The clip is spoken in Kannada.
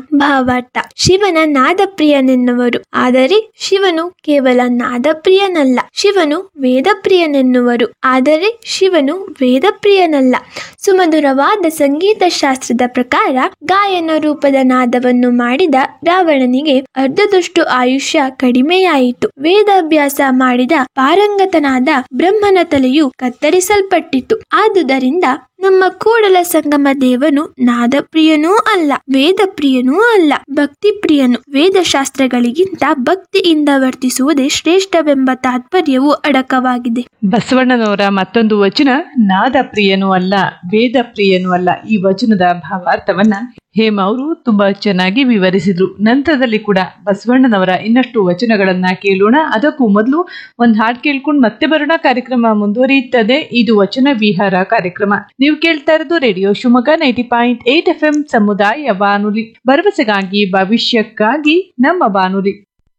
ಭಾವಾರ್ಥ ಶಿವನ ನಾದಪ್ರಿಯನೆನ್ನುವರು ಆದರೆ ಶಿವನು ಕೇವಲ ನಾದಪ್ರಿಯನಲ್ಲ ಶಿವನು ವೇದಪ್ರಿಯನೆನ್ನುವರು ಆದರೆ ಶಿವನು ವೇದಪ್ರಿಯನಲ್ಲ ಸುಮಧುರವಾದ ಸಂಗೀತ ಶಾಸ್ತ್ರದ ಪ್ರಕಾರ ಗಾಯನ ರೂಪದ ನಾದವನ್ನು ಮಾಡಿದ ರಾವಣನಿಗೆ ಅರ್ಧದಷ್ಟು ಆಯುಷ್ಯ ಕಡಿಮೆಯಾಯಿತು ವೇದಾಭ್ಯಾಸ ಮಾಡಿದ ಪಾರಂಗತನಾದ ಬ್ರಹ್ಮನ ತಲೆಯು ಕತ್ತರಿಸಲ್ಪಟ್ಟಿತು ಆದುದರಿಂದ ನಮ್ಮ ಕೂಡಲ ಸಂಗಮ ದೇವನು ನಾದಪ್ರಿಯನೂ ಅಲ್ಲ ವೇದಪ್ರಿಯನೂ ಅಲ್ಲ ಭಕ್ತಿಪ್ರಿಯನು ವೇದಶಾಸ್ತ್ರಗಳಿಗಿಂತ ಭಕ್ತಿಯಿಂದ ವರ್ತಿಸುವುದೇ ಶ್ರೇಷ್ಠವೆಂಬ ತಾತ್ಪರ್ಯವು ಅಡಕವಾಗಿದೆ ಬಸವಣ್ಣನವರ ಮತ್ತೊಂದು ವಚನ ನಾದ ಪ್ರಿಯನೂ ಅಲ್ಲ ವೇದ ಪ್ರಿಯನೂ ಅಲ್ಲ ಈ ವಚನದ ಭಾವಾರ್ಥವನ್ನ ಹೇಮ ಅವರು ತುಂಬಾ ಚೆನ್ನಾಗಿ ವಿವರಿಸಿದ್ರು ನಂತರದಲ್ಲಿ ಕೂಡ ಬಸವಣ್ಣನವರ ಇನ್ನಷ್ಟು ವಚನಗಳನ್ನ ಕೇಳೋಣ ಅದಕ್ಕೂ ಮೊದಲು ಒಂದು ಹಾಡು ಕೇಳ್ಕೊಂಡು ಮತ್ತೆ ಬರೋಣ ಕಾರ್ಯಕ್ರಮ ಮುಂದುವರಿಯುತ್ತದೆ ಇದು ವಚನ ವಿಹಾರ ಕಾರ್ಯಕ್ರಮ ನೀವು ಕೇಳ್ತಾ ಇರೋದು radio Shivamogga ninety point eight F M ಸಮುದಾಯ ಬಾನುಲಿ ಭರವಸೆಗಾಗಿ ಭವಿಷ್ಯಕ್ಕಾಗಿ ನಮ್ಮ ಬಾನುಲಿ